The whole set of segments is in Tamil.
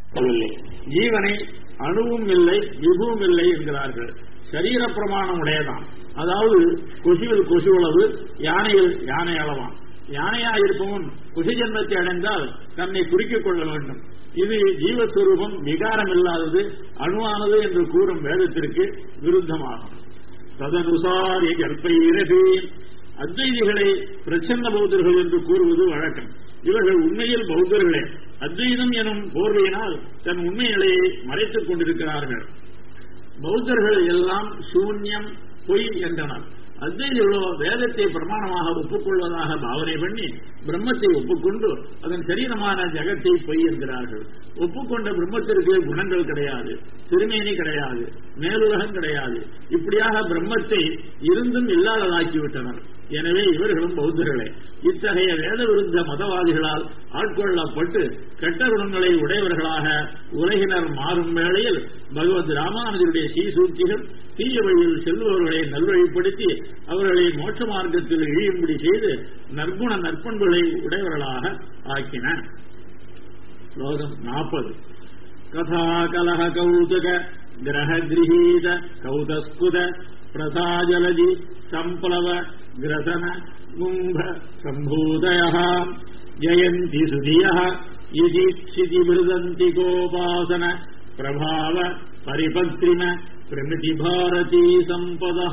இல்லை ஜீவனை அணுவும் இல்லை விபுவும் இல்லை என்கிறார்கள் சரீர பிரமாணம் உடையதான் அதாவது கொசுவில் கொசுவளவு யானையில் யானை அளவான் யானையாயிருப்பவன் குசி ஜென்மத்தை அடைந்தால் தன்னை குறிக்கிக் கொள்ள வேண்டும் இது ஜீவஸ்வரூபம் விகாரம் இல்லாதது அணுவானது என்று கூறும் வேதத்திற்கு விருத்தமாகும் ததனுசாரி கற்பைரபி அத்வைதிகளை பிரச்சன்ன பௌத்தர்கள் என்று கூறுவது வழக்கம் இவர்கள் உண்மையில் பௌத்தர்களே அத்வைதம் எனும் போர்வையினால் தன் உண்மை நிலையை மறைத்துக் கொண்டிருக்கிறார்கள் பௌத்தர்கள் எல்லாம் சூன்யம் பொய் என்றனர் அத்வைதிகளோ வேதத்தை பிரமாணமாக ஒப்புக்கொள்வதாக பாவனை பண்ணி பிரம்மத்தை ஒப்புக்கொண்டு அதன் சரீரமான ஜகத்தை பொய் என்கிறார்கள் ஒப்புக்கொண்ட பிரம்மத்திற்கு குணங்கள் கிடையாது திருமேனி கிடையாது மேலுலகம் கிடையாது இப்படியாக பிரம்மத்தை இருந்தும் இல்லாததாக்கிவிட்டனர் எனவே இவர்களும் பௌத்தர்களே இத்தகைய வேத விருத்த மதவாதிகளால் ஆட்கொள்ளப்பட்டு கெட்ட குணங்களை உடையவர்களாக உலகினர் மாறும் வேளையில் பகவத் ராமானுஜருடைய சீசூக்கிகள் தீய வழியில் செல்பவர்களை நல்வழிப்படுத்தி அவர்களை மோட்ச மார்க்கத்தில் இழியும்படி செய்து நற்குண நற்பண்புகளை உடையவர்களாக ஆக்கின ஸ்லோகம் நாற்பது கதா கலக கௌதுக கிரக கிரகீத கௌதஸ்குத பிரசாஜலதி சம்பளவ கிரசன கும்ப சம்பூதய ஜயந்தி சுதிய யதீட்சிதி மிருதந்தி கோபாசன பிரபாவ பரிபத்ரிம பிரமிதி பாரதி சம்பதா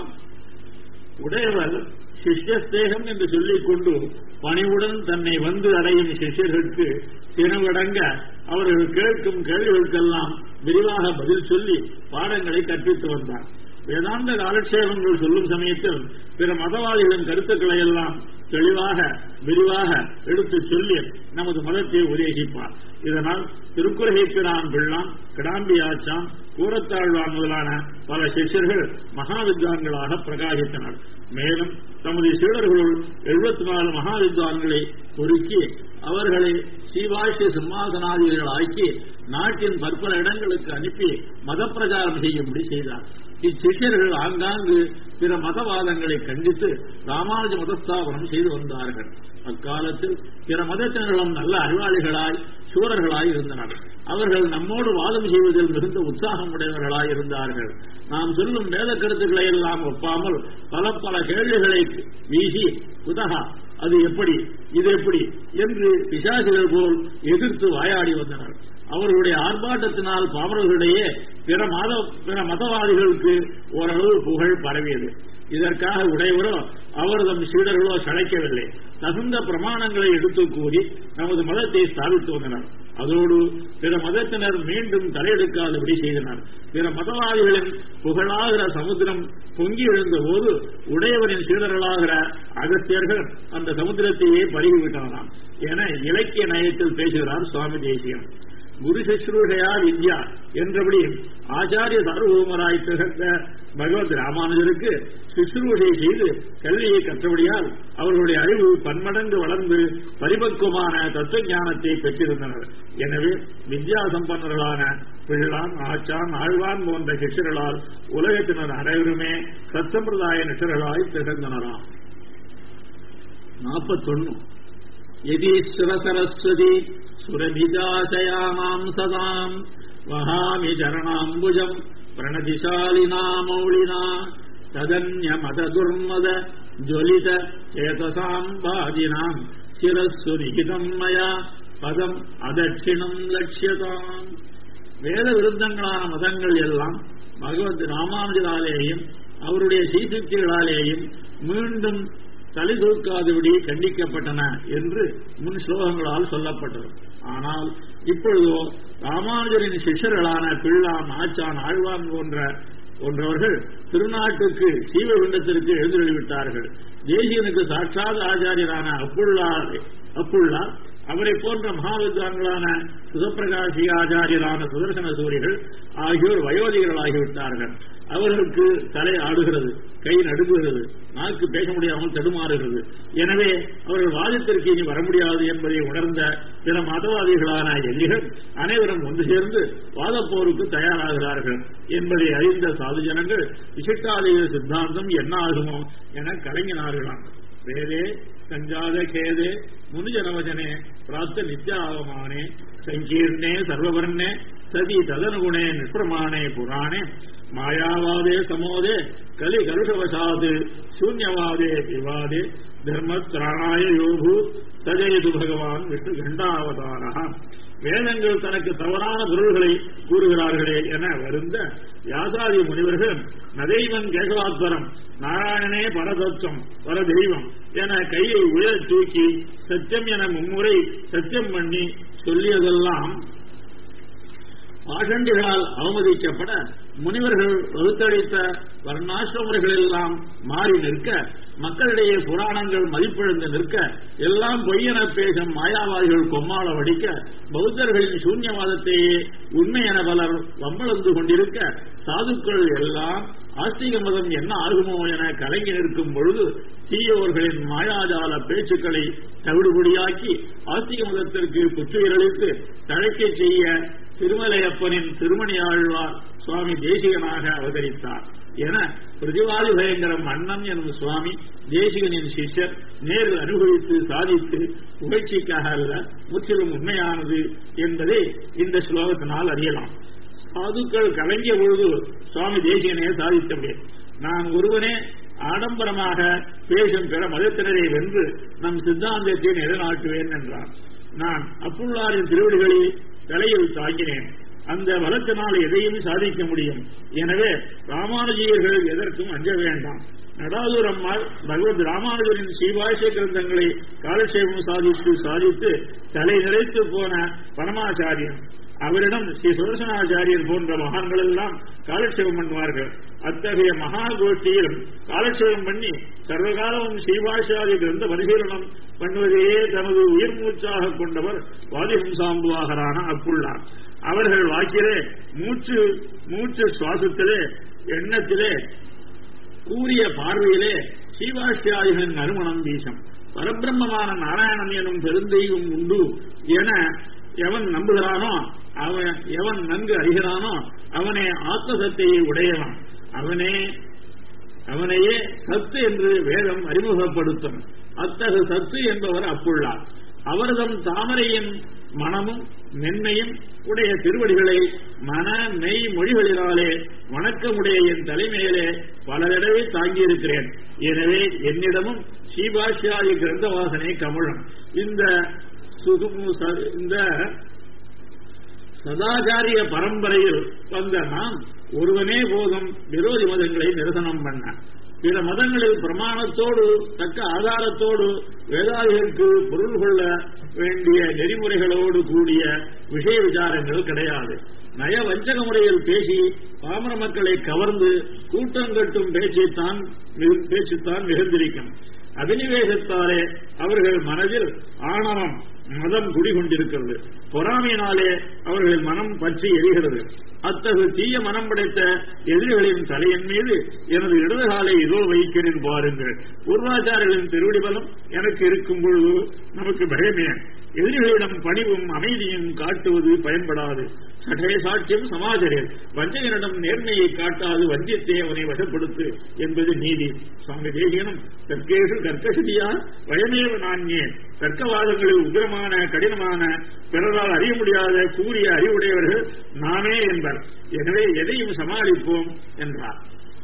உடையவர் சிஷ்யஸ்தேகம் என்று சொல்லிக் கொண்டு பணிவுடன் தன்னை வந்து அடையும் சிஷ்யர்களுக்கு தினவடங்க அவர்கள் கேட்கும் கேள்விகளுக்கெல்லாம் விரிவாக பதில் சொல்லி பாடங்களை கற்பித்து வந்தார் வேதாந்த காலட்சேபங்கள் சொல்லும் சமயத்தில் பிற மதவாதிகளின் கருத்துக்களை எல்லாம் தெளிவாக விரிவாக எடுத்து சொல்லி நமது மதத்தை உபதேசிப்பார் இதனால் திருக்குறகைப்பிரான் பிள்ளான் கிடாம்பி ஆச்சான் கூரத்தாழ்வான் முதலான பல சிஷ்யர்கள் மகா வித்வான்களாக பிரகாசித்தனர் மேலும் தமது சீடர்களுள் எழுபத்தி நாலு மகா வித்வான்களை பொறுக்கி அவர்களை சீவாஷ்ய சிம்மாசனாதிகள் ஆக்கி நாட்டின் பற்பல இடங்களுக்கு அனுப்பி மத பிரச்சாரம் செய்யும்படி செய்தார் இச்சிஷ்யர்கள் ஆங்காங்கு பிற மதவாதங்களை கண்டித்து ராமானுஜ மதஸ்தாபனம் செய்து வந்தார்கள் அக்காலத்தில் பிற மதத்தினர்களும் நல்ல அறிவாளிகளாய் சூரர்களாய் இருந்தனர் அவர்கள் நம்மோடு வாதம் செய்வதில் மிகுந்த உற்சாகம் உடையவர்களாய் இருந்தார்கள் நாம் சொல்லும் வேத கருத்துக்களை எல்லாம் ஒப்பாமல் பல பல கேள்விகளை வீசி உதகா அது எப்படி இது எப்படி என்று பிசாசுகள் போல் எதிர்த்து வாயாடி வந்தனர் அவர்களுடைய ஆர்ப்பாட்டத்தினால் பாமரர்களிடையே பிற மத பிற மதவாதிகளுக்கு ஓரளவு புகழ் பரவியது இதற்காக உடையவரோ அவரதும் சீடர்களோ சளைக்கவில்லை தகுந்த பிரமாணங்களை எடுத்துக் கூறி நமது மதத்தை ஸ்தாபித்து வந்தனர் அதோடு பிற மதத்தினர் மீண்டும் தலையெடுக்காதபடி செய்தனர் பிற மதவாதிகளின் புகழாகிற சமுத்திரம் பொங்கி எழுந்த போது உடையவரின் சீடர்களாகிற அகஸ்தியர்கள் அந்த சமுத்திரத்தையே பருகிவிட்டாராம் என இலக்கிய நயத்தில் பேசுகிறார் சுவாமி தேசியம் குரு சுശ്രൂஷயா வித்யா என்றபடி ஆச்சாரிய சார்வபௌமராய் திகழ்ந்த பகவத் ராமானுஜருக்கு சுশ্ரூஷை செய்து கல்வியை கற்றபடியால் அவர்களுடைய அறிவு பன்மடங்கு வளர்ந்து பரிபக்குவமான தத்துவ ஞானத்தை பெற்றிருந்தனர் எனவே வித்யா சம்பன்னர்களான பிள்ளான் ஆச்சான் ஆழ்வான் போன்ற சிஷ்யர்களால் உலகத்தினர் அனைவருமே சத்சம்பிரதாய நிஷர்களாய் திகழ்ந்தனராம் நாற்பத்தொன்னு யதீஸ்வர சரஸ்வதி சுரபிஜாசயாமாம் சதாம் வகாமி சரணாம்புஜம் பிரணதிசாலினா மௌளினா ததன்ய மத துர்மத ஜொலித சேதசாம் பாதினாம் சிரஸ்ஸு நிகிதம் மயா பதம் அதட்சிணம் லட்சியதாம் வேத விருத்தங்களான மதங்கள் எல்லாம் பகவத் ராமானுஜராலேயும் அவருடைய சீசுக்திகளாலேயும் மீண்டும் தலை தூக்காதபடி கண்டிக்கப்பட்டன என்று முன் ஸ்லோகங்களால் சொல்லப்பட்டது ஆனால் இப்பொழுதோ ராமானுஜரின் சிஷ்யர்களான பிள்ளான் ஆச்சான் ஆழ்வான் போன்ற போன்றவர்கள் திருநாட்டுக்கு சீவகுண்டத்திற்கு எழுந்துவிட்டார்கள் தேசியனுக்கு சாட்சாத் ஆச்சாரியரான அப்புள்ளார் அப்புள்ளார் அவரை போன்ற மகாவித்வான்களான சுதப்பிரகாசி ஆச்சாரியரான சுதர்சன சூரிகள் ஆகியோர் வயோதிகர்களாகிவிட்டார்கள் அவர்களுக்கு தலை ஆடுகிறது கை நடுங்குகிறது நாக்கு பேச முடியாமல் தடுமாறுகிறது எனவே அவர்கள் வாதத்திற்கு இனி வர முடியாது என்பதை உணர்ந்த பிற மதவாதிகளான எல்லிகள் அனைவரும் ஒன்று சேர்ந்து வாதப்போருக்கு தயாராகிறார்கள் என்பதை அறிந்த சாது ஜனங்கள் விசிட்டாலய சித்தாந்தம் என்ன ஆகுமோ என கலங்கினார்களாம் வேதே சஞ்சாத கேதே முனிஜனவஜனே பிராப்த நித்யாவமானே சங்கீர்ணே சர்வவர்ணே சதி ததனுகுணே நிஷ்பிரமாணே புராணே மாயாவாதே சமோதே கலி கருஷவசாது சூன்யவாதே விவாதே தர்மத்ராணாய யோகு தஜயது பகவான் விஷ்ணு கண்டாவதாரா வேதங்கள் தனக்கு தவறான பொருள்களை கூறுகிறார்களே என வருந்த வியாசாதி முனிவர்கள் நதைவன் கேசவாத்வரம் நாராயணனே பரதத்துவம் பரதெய்வம் என கையை உயர் தூக்கி சத்தியம் என மும்முறை சத்தியம் பண்ணி சொல்லியதெல்லாம் பாஷண்டிகளால் அவமதிக்கப்பட முனிவர்கள் வகுத்தளித்த வர்ணாசிரமர்கள் எல்லாம் மாறி நிற்க மக்களிடையே புராணங்கள் மதிப்பிழந்து நிற்க எல்லாம் பொய்யென பேசும் மாயாவாதிகள் கொம்மாள வடிக்க பௌத்தர்களின் சூன்யவாதத்தையே உண்மை என பலர் வம்பளந்து கொண்டிருக்க சாதுக்கள் எல்லாம் ஆஸ்திக மதம் என்ன ஆகுமோ என கலங்கி நிற்கும் பொழுது தீயோர்களின் மாயாஜால பேச்சுக்களை தவிடுபடியாக்கி ஆஸ்திக மதத்திற்கு புத்துயிரளித்து தழைக்கை செய்ய திருமலையப்பனின் திருமணி ஆழ்வார் சுவாமி தேசிகனாக அவதரித்தார் என பிரதிவாதி பயங்கரம் அண்ணன் எனும் சுவாமி தேசிகனின் சிஷ்யர் நேரில் அனுபவித்து சாதித்து புகழ்ச்சிக்காக அல்ல முற்றிலும் உண்மையானது என்பதை இந்த ஸ்லோகத்தினால் அறியலாம் சாதுக்கள் கலங்கிய பொழுது சுவாமி தேசிகனே சாதித்த முடியும் நான் ஒருவனே ஆடம்பரமாக பேசும் பிற மதத்தினரை வென்று நம் சித்தாந்தத்தை நிலைநாட்டுவேன் என்றார் நான் அப்புள்ளாரின் திருவடிகளில் தலையில் தாங்கினேன் அந்த பலத்தினால் எதையும் சாதிக்க முடியும் எனவே ராமானுஜியர்கள் எதற்கும் அஞ்ச வேண்டாம் நடாதூர் அம்மாள் பகவத் ராமானுஜரின் சீவாச கிரந்தங்களை காலட்சேபம் சாதித்து சாதித்து தலை நிறைத்து போன பரமாச்சாரியன் அவரிடம் ஸ்ரீ சுதர்சனாச்சாரியர் போன்ற மகான்கள் எல்லாம் காலட்சேபம் பண்ணுவார்கள் அத்தகைய மகா கோஷ்டியிலும் காலட்சேபம் பண்ணி சர்வகாலமும் ஸ்ரீபாஷாதி கிரந்த பரிசீலனம் பண்ணுவதையே தனது உயிர் மூச்சாக கொண்டவர் வாதிஹம்சாம்புவாகரான அப்புள்ளார் அவர்கள் வாக்கிலே மூச்சு மூச்சு சுவாசத்திலே எண்ணத்திலே கூறிய பார்வையிலே சீவாஷ்டியாதிகளின் நறுமணம் வீசம் பரபிரம்மமான நாராயணன் எனும் பெருந்தெய்வம் உண்டு என எவன் நம்புகிறானோ அவன் எவன் நன்கு அறிகிறானோ அவனே ஆத்மசத்தையை உடையவன் அவனே அவனையே சத்து என்று வேதம் அறிமுகப்படுத்தும் அத்தகு சத்து என்பவர் அப்புள்ளார் அவர்தம் தாமரையின் மனமும் மென்மையும் உடைய திருவடிகளை மன மெய் மொழிகளினாலே வணக்கமுடைய என் தலைமையிலே பல தடவை தாங்கியிருக்கிறேன் எனவே என்னிடமும் ஸ்ரீபாஷ்யாதி கிரந்த வாசனை கமழும் இந்த சுகுமு இந்த சதாச்சாரிய பரம்பரையில் வந்த நாம் ஒருவனே போதும் விரோதி மதங்களை நிரசனம் பண்ண பிற மதங்களில் பிரமாணத்தோடு தக்க ஆதாரத்தோடு வேதாதிகளுக்கு பொருள் கொள்ள வேண்டிய நெறிமுறைகளோடு கூடிய விஷய விசாரங்கள் கிடையாது நய வஞ்சக முறையில் பேசி பாமர மக்களை கவர்ந்து கூட்டம் கட்டும் பேச்சைத்தான் பேச்சுத்தான் மிகுந்திருக்கும் அபினிவேசத்தாலே அவர்கள் மனதில் ஆணவம் மதம் குடிகொண்டிருக்கிறது பொறாமையினாலே அவர்கள் மனம் பற்றி எரிகிறது அத்தகு தீய மனம் படைத்த எதிரிகளின் தலையின் மீது எனது இடது காலை இதோ வைக்கிறேன் பாருங்கள் பூர்வாச்சாரிகளின் திருவடி பலம் எனக்கு இருக்கும் பொழுது நமக்கு பயமே எதிரிகளிடம் பணிவும் அமைதியும் காட்டுவது பயன்படாது சட்டை சாட்சியம் சமாஜரில் வஞ்சகனிடம் நேர்மையை காட்டாது வஞ்சியத்தை அவனை வசப்படுத்து என்பது நீதி சுவாமி தேசியனும் தற்கேசு கர்க்கசதியா பயமேவ நான்யே தர்க்கவாதங்களில் உக்கிரமான கடினமான பிறரால் அறிய முடியாத கூறிய அறிவுடையவர்கள் நாமே என்பர் எனவே எதையும் சமாளிப்போம் என்றார்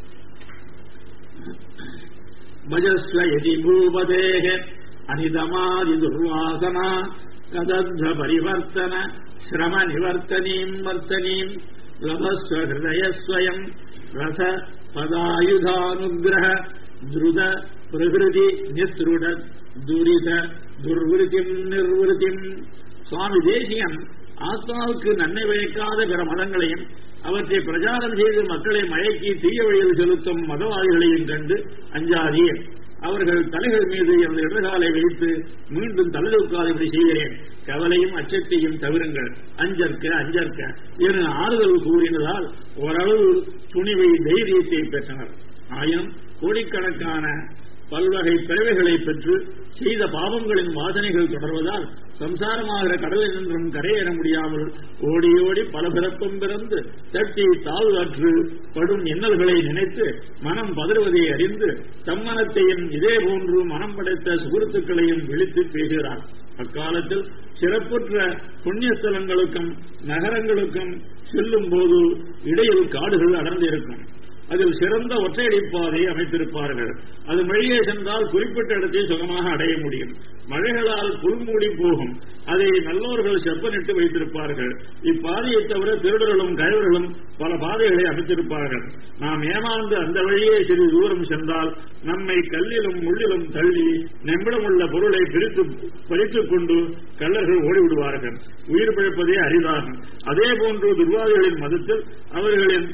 பஜஸ்வ எதி பூபதேக அனிதமாதி துர்வாசனா கதத்வ பரிவர்த்தன சிரம நிவர்த்தனீம் வர்த்தனீம் லபஸ்வ ஹிருதயஸ்வயம் ரச பதாயுதானுகிரக திருத பிரகிருதி நிஸ்ருட துரித துர்விருத்திம் நிர்விருத்திம் சுவாமி தேசியம் ஆத்மாவுக்கு நன்மை விளைக்காத பிற மதங்களையும் அவற்றை பிரச்சாரம் செய்து மக்களை மயக்கி தீய வழியில் செலுத்தும் மதவாதிகளையும் கண்டு அஞ்சாதீர் அவர்கள் தலைகள் மீது எனது இடர்காலை வைத்து மீண்டும் தலைதூக்காதபடி செய்கிறேன் கவலையும் அச்சத்தையும் தவிருங்கள் அஞ்சற்க அஞ்சற்க என ஆறுதல் கூறினதால் ஓரளவு துணிவை தைரியத்தை பெற்றனர் ஆயினும் கோடிக்கணக்கான பல்வகை பிறவைகளை பெற்று செய்த பாவங்களின் வாசனைகள் தொடர்வதால் சம்சாரமாகிற கடலில் நின்றும் கரையேற முடியாமல் ஓடி ஓடி பல பிறப்பும் பிறந்து தட்டி தாழ்வாற்று படும் எண்ணல்களை நினைத்து மனம் பதறுவதை அறிந்து தம்மனத்தையும் இதே போன்று மனம் படைத்த சுகுருத்துக்களையும் விழித்து பேசுகிறார் அக்காலத்தில் சிறப்புற்ற புண்ணிய ஸ்தலங்களுக்கும் நகரங்களுக்கும் செல்லும் போது இடையில் காடுகள் அடர்ந்திருக்கும் அதில் சிறந்த ஒற்றையடிப்பாதை அமைத்திருப்பார்கள் அது வழியே சென்றால் குறிப்பிட்ட இடத்தை சுகமாக அடைய முடியும் மழைகளால் புல்மூடி போகும் அதை நல்லோர்கள் செப்பனிட்டு வைத்திருப்பார்கள் இப்பாதையை தவிர திருடர்களும் கயவர்களும் பல பாதைகளை அமைத்திருப்பார்கள் நாம் ஏமாந்து அந்த வழியே சிறிது தூரம் சென்றால் நம்மை கல்லிலும் முள்ளிலும் தள்ளி நம்மிடமுள்ள பொருளை பிரித்து பறித்துக் கொண்டு கள்ளர்கள் ஓடிவிடுவார்கள் உயிர் பிழைப்பதே அரிதாகும் அதே போன்று துர்வாதிகளின் மதத்தில் அவர்களின்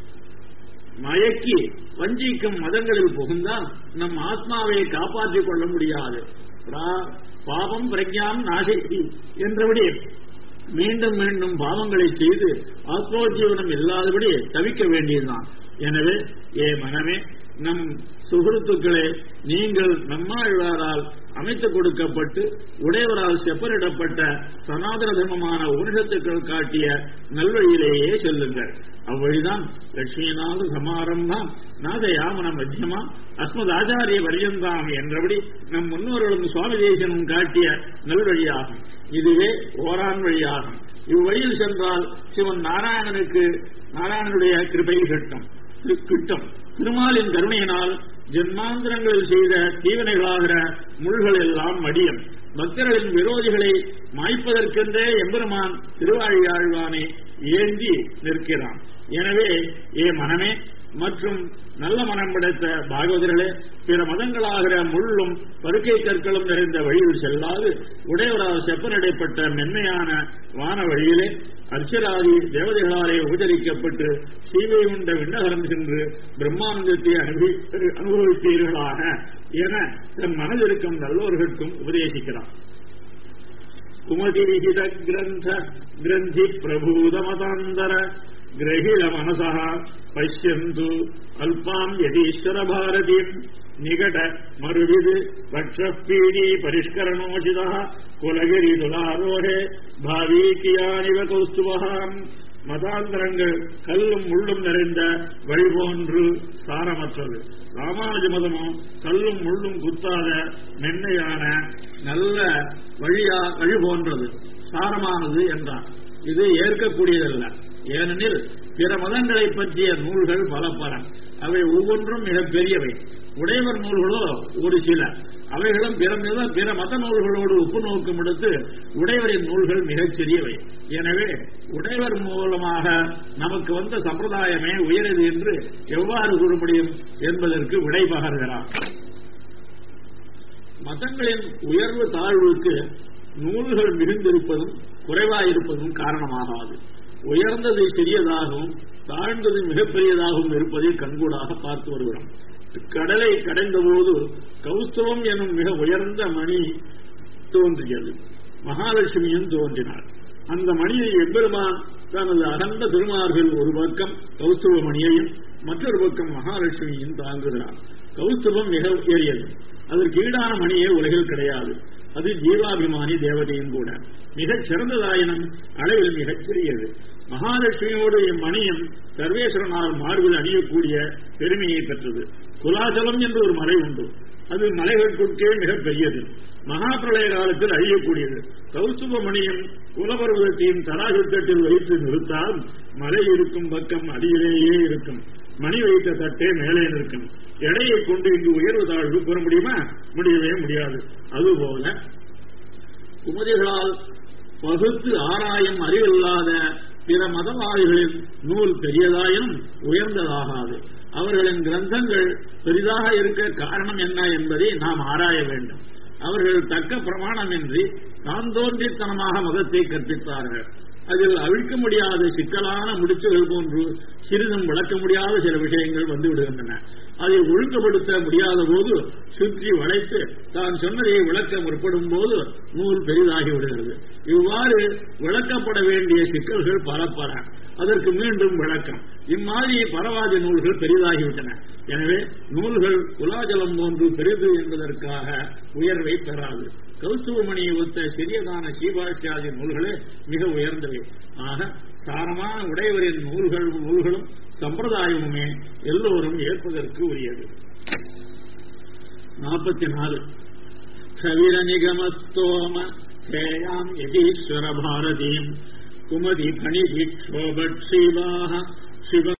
மயக்கி வஞ்சிக்கும் மதங்களில் புகுந்தால் நம் ஆத்மாவை காப்பாற்றிக் கொள்ள முடியாது பாபம் பிரஜாம் நாசைத்தி என்றபடி மீண்டும் மீண்டும் பாவங்களை செய்து ஆத்மோஜீவனம் இல்லாதபடி தவிக்க வேண்டியதுதான் எனவே ஏ மனமே நம் சுகிருத்துக்களே நீங்கள் நம்மாழ்வாரால் அமைத்துக் கொடுக்கப்பட்டு உடையவரால் செப்பனிடப்பட்ட சனாதன தர்மமான உபனிஷத்துக்கள் காட்டிய நல்வழியிலேயே செல்லுங்கள் அவ்வழிதான் லட்சுமிநாத சமாரம்பம் நாதயாமன மத்தியமா அஸ்மத் ஆச்சாரிய பரியந்தாம் என்றபடி நம் முன்னோர்களும் சுவாமி தேசனும் காட்டிய நல்வழியாகும் இதுவே ஓரான் வழியாகும் இவ்வழியில் சென்றால் சிவன் நாராயணனுக்கு நாராயணனுடைய கிருபை கிட்டும் கிட்டும் திருமாலின் கருணையினால் ஜென்மாந்திரங்களில் செய்த தீவனைகளாகிற முள்கள் எல்லாம் மடியம் பக்தர்களின் விரோதிகளை மாய்ப்பதற்கென்றே எம்பெருமான் திருவாழியாழ்வானை ஏந்தி நிற்கிறான் எனவே ஏ மனமே மற்றும் நல்ல மனம் படைத்த பாகவதர்களே பிற மதங்களாகிற முள்ளும் பருக்கை கற்களும் நிறைந்த வழியில் செல்லாது உடையவரால் செப்பனிடைப்பட்ட மென்மையான வான வழியிலே அர்ச்சராதி தேவதைகளாலே உபச்சரிக்கப்பட்டு சீவை உண்ட விண்ணகரம் சென்று பிரம்மானந்தத்தை அனுபவிப்பீர்களாக என தன் மனதிருக்கும் நல்லோர்களுக்கும் உபதேசிக்கிறார் குமதி விகித கிரந்த கிரந்தி பிரபூத மதாந்தர கிரகில மனசா பசியந்து அல்பாம் யதீஸ்வர பாரதிம் நிகட மறுவிது வக்ஷப்பீடி பரிஷ்கரணோசித குலகிரி துலாரோகே பாவீக்கியானிவ கௌஸ்துவகாம் மதாந்தரங்கள் கல்லும் முள்ளும் நிறைந்த வழி போன்று சாரமற்றது ராமானுஜ மதமோ கல்லும் முள்ளும் குத்தாத மென்மையான நல்ல வழியா வழி போன்றது சாரமானது என்றார் இது ஏற்கக்கூடியதல்ல ஏனெனில் பிற மதங்களை பற்றிய நூல்கள் பல பல அவை ஒவ்வொன்றும் மிகப் பெரியவை உடையவர் நூல்களோ ஒரு சில அவைகளும் பிற மித பிற மத நூல்களோடு ஒப்பு நோக்கம் எடுத்து உடையவரின் நூல்கள் மிகச் சிறியவை எனவே உடையவர் மூலமாக நமக்கு வந்த சம்பிரதாயமே உயரது என்று எவ்வாறு கூற முடியும் என்பதற்கு விடை பகர்கிறார் மதங்களின் உயர்வு தாழ்வுக்கு நூல்கள் மிகுந்திருப்பதும் குறைவாயிருப்பதும் காரணமாகாது உயர்ந்தது சிறியதாகவும் தாழ்ந்தது மிகப்பெரியதாகவும் இருப்பதை கண்கூடாக பார்த்து வருகிறோம் கடலை கடைந்தபோது கௌஸ்தவம் எனும் மிக உயர்ந்த மணி தோன்றியது மகாலட்சுமியும் தோன்றினார் அந்த மணியை எம்பெருமான் தனது அகண்ட திருமார்கள் ஒரு பக்கம் கௌஸ்தவ மணியையும் மற்றொரு பக்கம் மகாலட்சுமியும் தாங்குகிறார் கௌஸ்தவம் மிக உயரியது அதற்கு ஈடான மணியே உலகில் கிடையாது அது ஜீவாபிமானி தேவதையும் கூட மிகச் சிறந்ததாயினும் அளவில் மிகச் சிறியது மகாலட்சுமியோடு இம்மணியும் சர்வேஸ்வரனால் மார்பில் அணியக்கூடிய பெருமையை பெற்றது குலாசலம் என்று ஒரு மலை உண்டு அது மலைகளுக்கே மிகப் பெரியது மகா பிரளய காலத்தில் அழியக்கூடியது கௌசுப மணியும் குலபர்வதத்தையும் தராசுத்தட்டில் வைத்து நிறுத்தால் மலை இருக்கும் பக்கம் அடியிலேயே இருக்கும் மணி வைத்த தட்டே மேலே நிற்கும் எடையை கொண்டு இங்கு உயர்வு தாழ்வு கூற முடியுமா முடியவே முடியாது அதுபோல குமதிகளால் பகுத்து ஆராயும் அறிவில்லாத பிற மதவாதிகளின் நூல் பெரியதாயினும் உயர்ந்ததாகாது அவர்களின் கிரந்தங்கள் பெரிதாக இருக்க காரணம் என்ன என்பதை நாம் ஆராய வேண்டும் அவர்கள் தக்க பிரமாணமின்றி தான் தோன்றித்தனமாக மதத்தை கற்பித்தார்கள் அதில் அவிழ்க்க முடியாத சிக்கலான முடிச்சுகள் போன்று சிறிதும் விளக்க முடியாத சில விஷயங்கள் வந்து விடுகின்றன அதை ஒழுங்குபடுத்த முடியாத போது சுற்றி வளைத்து தான் சொன்னதை விளக்க முற்படும் போது நூல் பெரிதாகி விடுகிறது இவ்வாறு விளக்கப்பட வேண்டிய சிக்கல்கள் பல பல அதற்கு மீண்டும் விளக்கம் இம்மாதிரி பரவாதி நூல்கள் பெரிதாகிவிட்டன எனவே நூல்கள் குலாஜலம் போன்று பெரிது என்பதற்காக உயர்வை பெறாது கௌசுவமணியை ஒத்த சிறியதான சீபாட்சியாதி நூல்களே மிக உயர்ந்தவை ஆக சாரமான உடையவரின் நூல்கள் நூல்களும் சம்பிரதாயமுமே எல்லோரும் ஏற்பதற்கு உரியது நாற்பத்தி நாலு கவிர நிகமஸ்தோம ஹேயாம் யதீஸ்வர பாரதீம் குமதி பணிபிக்ஷோபட்சீவாக சிவ